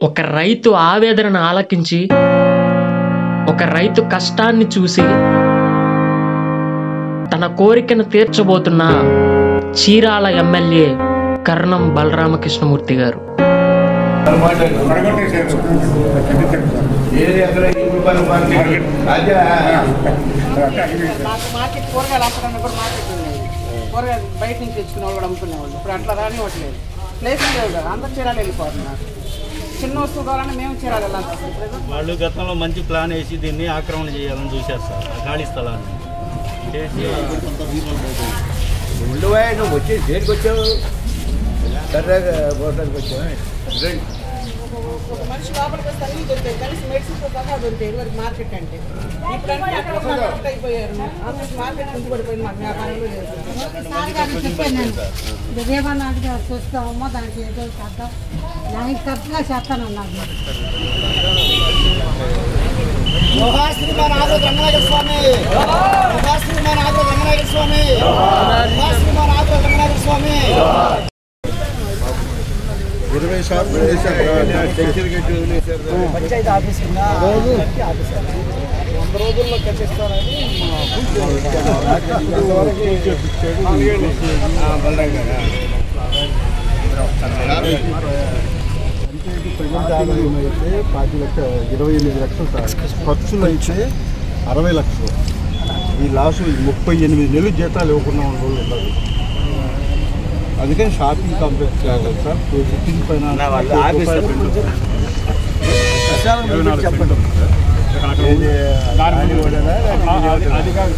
ఒక రైతు ఆవేదనను ఆలకించి ఒక రైతు కష్టాన్ని చూసి తన కోరికను తీర్చబోతున్న చీరాల ఎమ్మెల్యే కర్ణం బలరామకృష్ణమూర్తి గారు ఏది ఎక్కడ ఈ రూపాయల మార్కెట్ అదే మాకు మార్కెట్ కూరగాయలు అమ్మడానికి కూడా మార్కెట్ ఉండేది కూరగాయలు బయట నుంచి తెచ్చుకునే వాళ్ళు కూడా అమ్ముకునేవాళ్ళు ఇప్పుడు అట్లా రానివ్వట్లేదు ప్లేస్ లేదు కదా అందరు చీరాలు వెళ్ళిపోతున్నారు చిన్న వస్తువు కావాలంటే మేము చీరాలు వెళ్ళాల్సి వస్తుంది ఇప్పుడు వాళ్ళు గతంలో మంచి ప్లాన్ వేసి దీన్ని ఆక్రమణ చేయాలని చూశారు సార్ ఆ ఖాళీ స్థలాన్ని చేసి ఉండువా నువ్వు వచ్చి దేనికి వచ్చావు సరదాగా పోవడానికి వచ్చావు రండి. ఒక మనిషి లోపలికి వస్తే అన్ని దొరుకుతాయి కలిసి మెడిసిన్తో సహా దొరుకుతాయి ఇదివరకు మార్కెట్ అంటే ఇప్పుడు అంటే అక్కడ కనెక్ట్ అయిపోయారు అందరికి మార్కెట్ కింద పడిపోయింది మాకు వ్యాపారంలో లేదు సార్ గారికి చెప్పాను నేను రేవన్నా గారు చూస్తామమ్మా దానికి ఏదో చేద్దాం దానికి కరెక్ట్గా చేస్తానన్నారు శ్రీమాన్ ఆగ్రహ రంగనాయక స్వామి శ్రీమాన్ ఆగ్రహ రంగనాయక స్వామి శ్రీమాన్ ఆగ్రహ రంగనాయక స్వామి ఇరవై షాపులు వేశారు చక్కెర గట్టి వదిలేశారు పంచాయతీ ఆఫీస్ రోజు వంద రోజుల్లో కట్టిస్తారని ప్రజెంట్ ఆదాయం అయితే పాతి లక్ష ఇరవై ఎనిమిది లక్షలు సార్ ఖర్చులు అయితే అరవై లక్షలు ఈ లాస్ ఈ ముప్పై ఎనిమిది నెలలు జీతాలు ఇవ్వకుండా ఉన్న రోజులు ఉండదు అందుకని షాపింగ్ కాంప్లెక్స్ కావాలి సార్ ఫిఫ్టీన్ పైన చెప్పండి ఏది దాని వలన అది కాదు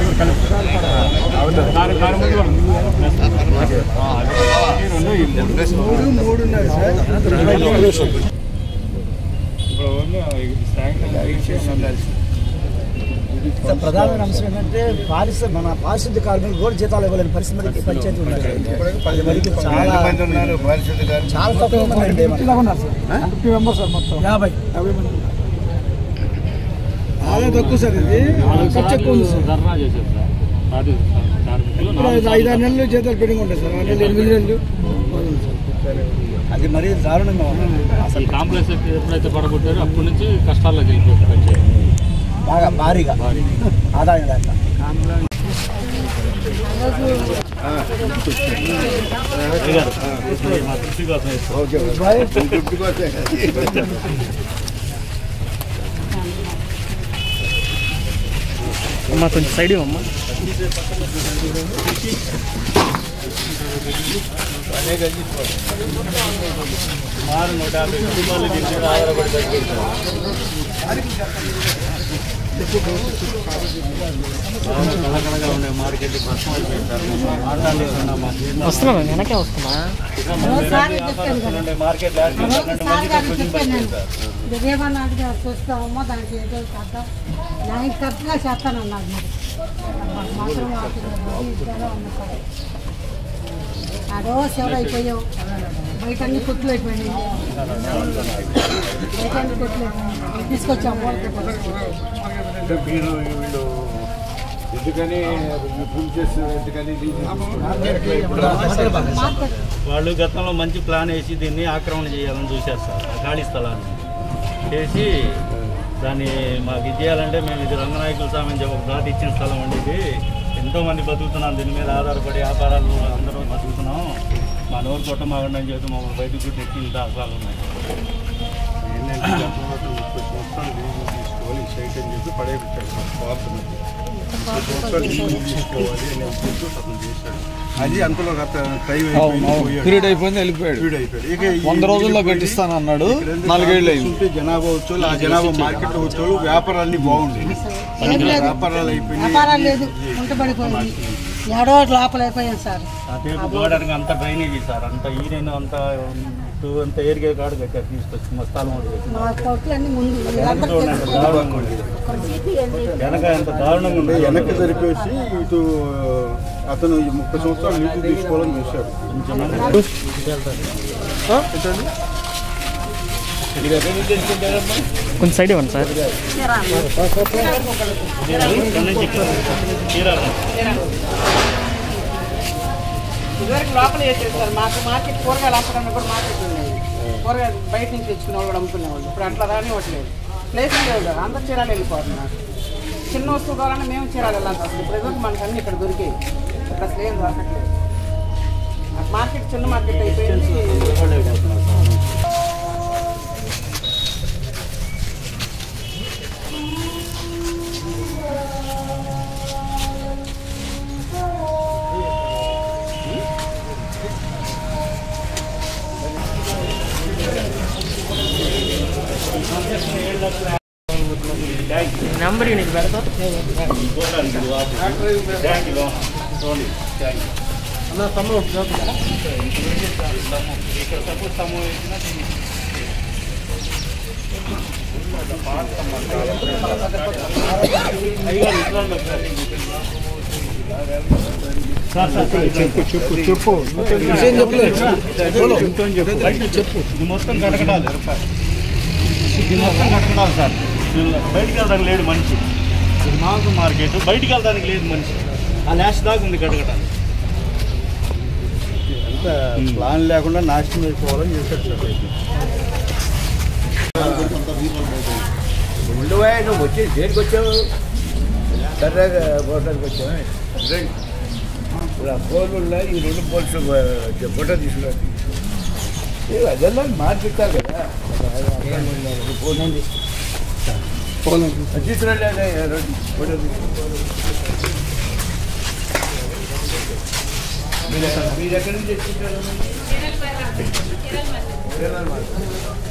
మూడు మూడున్నర సార్ ప్రధానమైన అంశం ఏంటంటే పారిశ మన పారిశుద్ధ కార్మికులు కూడా జీతాలు ఇవ్వలేని పరిస్థితి మనకి పంచాయతీ ఉన్నది పది మరికి చాలా మంది ఉన్నారు పారిశుద్ధ కార్మికులు. చాలా తక్కువ మంది అండి ఫిఫ్టీ మెంబర్స్ సార్ మొత్తం యాభై యాభై మంది చాలా తక్కువ సార్ ఇది ఖర్చు ఎక్కువ ఉంది సార్ ధర్నా చేశారు సార్ పార్టీ కార్మికులు ఇప్పుడు ఐదు ఐదారు నెలలు జీతాలు పెండింగ్ ఉంటాయి సార్ ఆరు నెలలు ఎనిమిది నెలలు అది మరీ దారుణంగా ఉంది అసలు కాంప్లెక్స్ ఎప్పుడైతే పడగొట్టారో అప్పటి నుంచి కష్టాల్లోకి వెళ్ళిపోతుంది పంచాయతీ బాగా భారీగా ఆదాయం లేక మా దృష్టి కోసం వేస్తాం. దుడ్డు కోసమే కదా. అమ్మా కొంచెం సైడ్ ఇవ్వమ్మా సుమారు నూట యాభై కుటుంబాలు దీని మీద ఆధారపడి బతికేస్తారు. బాగా కళకళగా ఉండే మార్కెట్ ప్రశ్న అయిపోయింది సార్ మాట్లాడలేకుండా మా జీవితం వస్తున్నా వెనకే వస్తున్నా సార్ చెప్పాను కదా ఉండే మార్కెట్ లాస్ట్ ఇయర్ పన్నెండు సార్ మందికి గారికి కుటుంబం చెప్పాను నేను బతికేది సార్. రేవన్నా గారు చూస్తామమ్మా దానికి ఏదో చేద్దాం దానికి కరెక్ట్గా చేస్తానన్నారు మరి మాత్రం ఇద్దరే ఉంది సార్ అదో సేవలు అయిపోయావు బయట అన్ని కొట్లు అయిపోయినాయి బయట అన్ని కొట్లు అయిపోయినాయి తీసుకొచ్చాం వాళ్ళకి అంటే మీరు వీళ్ళు ఎందుకని ఈ పూజ చేస్తారు ఎందుకని మార్కెట్ వాళ్ళు గతంలో మంచి ప్లాన్ వేసి దీన్ని ఆక్రమణ చేయాలని చూశారు సార్ ఆ ఖాళీ స్థలాన్ని చేసి దాన్ని మాకు ఇది చేయాలంటే మేము ఇది రంగనాయకుల స్వామి అని చెప్పి ఒక దాటి ఇచ్చిన స్థలం అండి ఇది ఎంతోమంది బతుకుతున్నాం దీని మీద ఆధారపడి వ్యాపారాలు అందరూ బతుకుతున్నాం మా నోరు కొట్ట మాగండి అని చెప్పి మమ్మల్ని బయటకు కూడా ఎక్కి దాఖలాలు ఉన్నాయి ఏంటంటే గతంలో ముప్పై సంవత్సరాలు లీజు తీసుకోవాలి ఈ సైట్ అని చెప్పి పడేపించాడు సార్ స్వార్థ మధ్య ముప్పై సంవత్సరాలు లీజు తీసుకోవాలి అని చెప్పి అతను చేశాడు అది అంతలో గత టైం అయిపోయింది పీరియడ్ అయిపోయింది వెళ్ళిపోయాడు పీరియడ్ అయిపోయాడు ఇక ఈ- వంద రోజుల్లో వెళ్ళిపోయి కట్టిస్తాను అన్నాడు ఇక్కడ ఎందుకు నాలుగేళ్ళు అయింది చూస్తుంటే జనాభా వచ్చోళ్ళు ఆ జనాభా మార్కెట్ వచ్చోళ్ళు వ్యాపారాలన్నీ బాగుండేవి ఏం లేదు వ్యాపారాలు అయిపోయినాయి వ్యాపారాలు లేదు ఉంటబడిపోయింది ఏడో లోపల అయిపోయాం సార్ అటేపు గోడనికి అంత డ్రైనేజీ సార్ అంత ఈరైన అంత ఇటు అంత ఏరిగే కాడు కట్టారు తీసుకొచ్చి మా స్థలం ఒకటి పెట్టి. మా కొట్లు అన్ని ముందు వెనక చూడండి ఎంత దారుణంగా ఉంది వెనక ఎంత దారుణంగా ఉంది వెనక్కి జరిపేసి ఇటు అతను ఈ ముప్పై సంవత్సరాలు లీజు తీసుకోవాలని చూశాడు కొంచెం సైడ్ ఇవ్వండి సార్ ఇదివరకు లోపల చేసేస్తారు మాకు మార్కెట్ కూరగాయలు అమ్మడానికి కూడా మార్కెట్ ఉండేది కూరగాయలు బయట నుంచి తెచ్చుకునే వాళ్ళు కూడా అమ్ముకునేవాళ్ళు ఇప్పుడు అట్లా రానివ్వట్లేదు ప్లేస్ లేవు కదా అందరు చీరాలు వెళ్ళిపోతున్నారు చిన్న వస్తువు కావాలన్నా మేము చీరాలు వెళ్ళాలి అసలు ప్రజెంట్ మనకు అన్ని ఇక్కడ దొరికాయి ఇక్కడ అసలు ఏం దొరకట్లేదు మార్కెట్ చిన్న మార్కెట్ అయిపోయింది నెంబర్ నీకు పెడతా చెప్పు చెప్పు చెప్పు చెప్పు ఇది మొత్తం కటకటాలి ఇది మొత్తం కటకటాలి సార్ వీళ్ళు బయటికి వెళ్ళడానికి లేడు మనిషి ఇది మాంసం మార్కెట్ బయటికి వెళ్ళడానికి లేదు మనిషి ఆ లాస్ట్ దాకా ఉంది కటకటాలి అంత ప్లాన్ లేకుండా నాశనం అయిపోవాలని చేశారు సార్ రైతు. ఉండవా నువ్వు వచ్చి దేనికి వచ్చావు సరదాగా పోవడానికి వచ్చావా రండి ఇప్పుడు ఆ ఫోన్లు ఉన్నాయి ఈ రెండు ఫోన్స్ ఫోటో తీసుకున్నాను అదెల్లా మార్పిస్తారు కదా ఫోన్ ఫోన్ తీసుకురండి అదే రండి ఫోటో తీసుకుని మీరు ఎక్కడ- మీరు ఎక్కడి నుంచి తెచ్చుకుంటారు కేరళ మార్కెట్.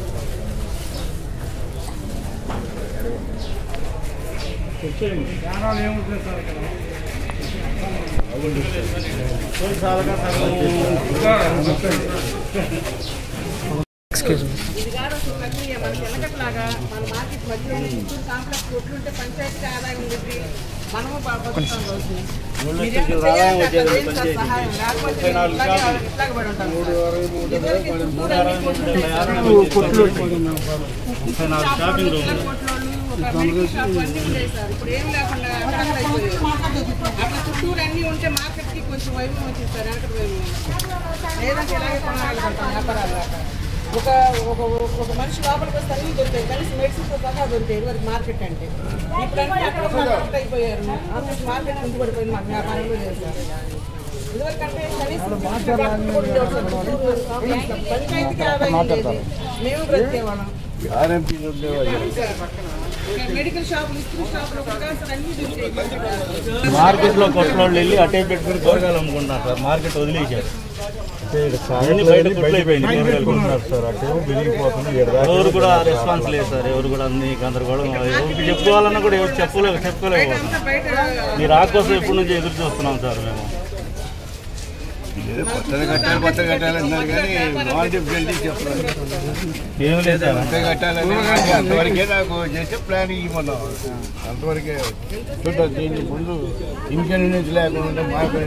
ఇది కాదు అసలు ప్రక్రియ మనకి వెనకట్లాగా మన మార్కెట్ మధ్యలో చిత్తూరు కాంప్లెక్స్ కొట్లు ఉంటే పంచాయతీకి ఆదాయం ఉంటుంది మనము బతుకుతాం రోజు మీరేమో చేయాలి కదా, ఏం సార్ సహాయం లేకపోతే మేము ఇట్లాగే ఇట్లాగే పడి ఉంటాం సార్. ఇదివరకు చిత్తూరు అన్ని కొట్లు ఉండేవి సార్. ముప్పై నాలుగు షాపింగ్ రూమ్ చిల్లర కొట్లోళ్ళు, ఒక మెడికల్ షాప్ అన్నీ ఉండేవి సార్ ఇప్పుడు ఏం లేకుండా అట్లా అయిపోయాయి. అట్లా చుట్టూరు అన్నీ ఉంటే మార్కెట్ కి కొంచెం వైభవం వచ్చింది సార్ వెనకటి వైభవం లేదంటే ఇలాగే కొనాలి పడతాం వ్యాపారాలు దాకా ఒక ఒక ఒక మనిషి లోపలికి వస్తే అన్ని దొరుకుతాయి కలిసి మెడిసిన్స్ దాకా దొరుకుతాయి ఇదివరకు మార్కెట్ అంటే ఇప్పుడు అంటే అక్కడ మార్కెట్ అయిపోయారు ఆఫీస్ మార్కెట్ ముందు పడిపోయింది మాకు వ్యాపారంలో లేదు సార్ ఇదివరకు అంటే కనీసం డాక్టర్లు కూడా ఉండేవారు సార్. చుట్టూరు పంచాయతీకి ఆదాయం ఉండేది మేము బ్రతికేవాళ్ళం ఆర్ఎంపీలు ఉండేవాళ్ళు మెడికల్ షాపులు ఇస్త్రీ షాపులు కూడా అసలు అన్ని దొరికాయి మార్కెట్లో కొట్లోళ్ళు వెళ్ళి అటే పెట్టుకుని కూరగాయలు అమ్ముకుంటున్నారు సార్ మార్కెట్ వదిలేశారు అన్ని బయట కొట్లు అయిపోయింది కూరగాయలు కొంటున్నారు. సార్ అటు విరిగిపోతుంది ఈడ దాకా ఎవరు కూడా రెస్పాన్స్ లేదు సార్ ఎవరు కూడా అన్ని గందరగోళం ఎవరికి చెప్పుకోవాలన్నా కూడా ఎవరు చెప్పలేవు చెప్పుకోలేవు అంతా బయట మీరు రాకోసం ఎప్పటి నుంచి ఎదురు చూస్తున్నాం సార్ మేము ఏదో కొత్తగా కట్టాలి కొత్తగా కట్టాలి అన్నారు కానీ నాన్ డిఫరెంట్ చెప్పలేదు ఏం లేదు సార్ కొత్తగా కట్టాలని కానీ అంతవరకే నాకు చేసే ప్లాన్ ఇవ్వమన్నాం అంతవరకే చూద్దాం దీన్ని ముందు ఇన్కన్వీనియన్స్ లేకుండా మార్కెట్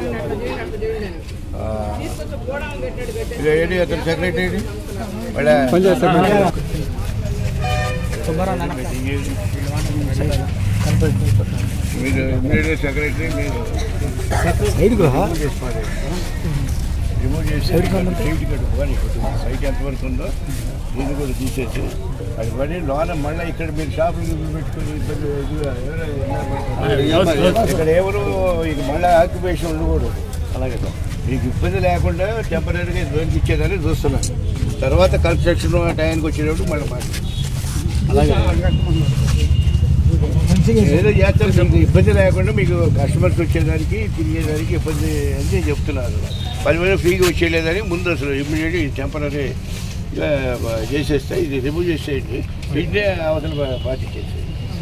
ఇది ఏంటి అతను సెక్రటరీ మళ్ళీ మీరు ఇమ్మీడియట్ సెక్రటరీ మీరు రిమూవ్ చేసుకోవాలి రిమూవ్ చేసి సేఫ్టీ కట్టు పోనీ పైకి ఎంతవరకు ఉందో దీన్ని కూడా తీసేసి అది పడి లోన మళ్ళీ ఇక్కడ మీరు షాపులు పెట్టుకుని ఇబ్బంది ఎదురు- ఎవరు ఉన్నారు? ఇక్కడ ఎవరు ఇక మళ్ళీ ఆక్యుపేషన్ ఉండకూడదు అలాగే మీకు ఇబ్బంది లేకుండా టెంపరీగా లోన్కి ఇచ్చేదని చూస్తున్నాను తర్వాత కన్స్ట్రక్షన్ టైంకి వచ్చేటప్పుడు మళ్ళీ మాట్లాడు అలాగే ఏదో చేస్తారు మీకు ఇబ్బంది లేకుండా మీకు కస్టమర్స్ వచ్చేదానికి తిరిగేదానికి ఇబ్బంది అని చెప్తున్నారు పదివేలు ఫ్రీగా వచ్చేయలేదని ముందు అసలు ఇమ్మీడియట్ టెంపరీ చేసేస్తే ఇది రిమూవ్ చేసేయండి వీటినే అవసరం పాటించేసి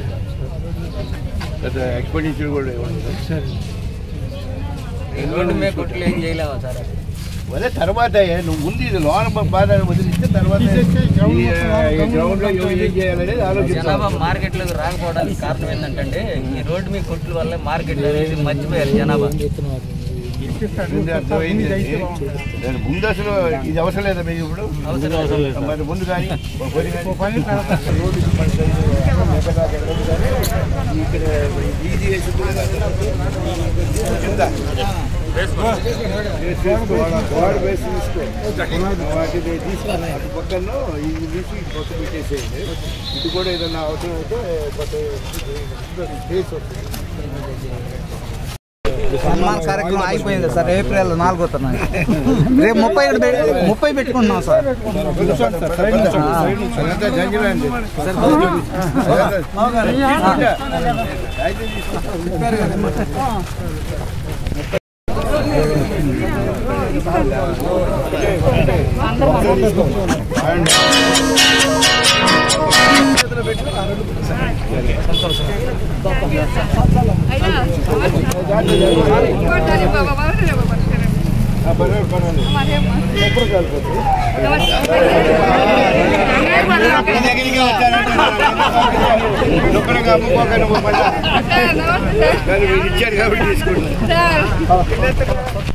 గత ఎక్స్పెండిచర్ కూడా ఇవ్వండి రోడ్డు మీద కొట్లు ఏం చేయలేవా సార్ అదే తర్వాత నువ్వు ముందు ఇది లోన బాధ వదిలిస్తే తర్వాత గ్రౌండ్ లో ఏం చేయాలనేది జనాభా ఆలోచించాలి మార్కెట్లోకి రాకపోవడానికి కారణం ఏంటంటే ఈ రోడ్డు మీ కొట్ల వల్ల మార్కెట్ అనేది మర్చిపోయారు జనాభా ముందు అర్థమైంది అది. దాని ముందు అసలు ఇది అవసరం లేదా మీకు ఇప్పుడు అవసరం అవసరం లేదు సార్. మరి ముందు కానీ పోనీ కానీ. రోడ్డు మన సైజు ఎక్కడ దాకా వెళ్ళదు కానీ ఇక్కడ ఈజీ వేసి కింద తీసుకో వాడు వేసి తీసుకో వాటిని తీసుకో అటు పక్కన ఇది తీసి ఇటు పక్క పెట్టేసేయండి ఇటు కూడా ఏదైనా అవసరం అయితే కొత్త ఫేస్ వస్తుంది సన్మాన్ కార్యక్రమం అయిపోయింది సార్ ఏప్రిల్ నాలుగో తన రేపు ముప్పై ఒకటి పె- ముప్పై పెట్టుకుంటున్నాం సార్ అదంతా జంగిలండి దగ్గరికి వచ్చారంటే అమ్ముకోకండి మళ్ళీ దాన్ని మీరు ఇచ్చారు కాబట్టి తీసుకుంటాను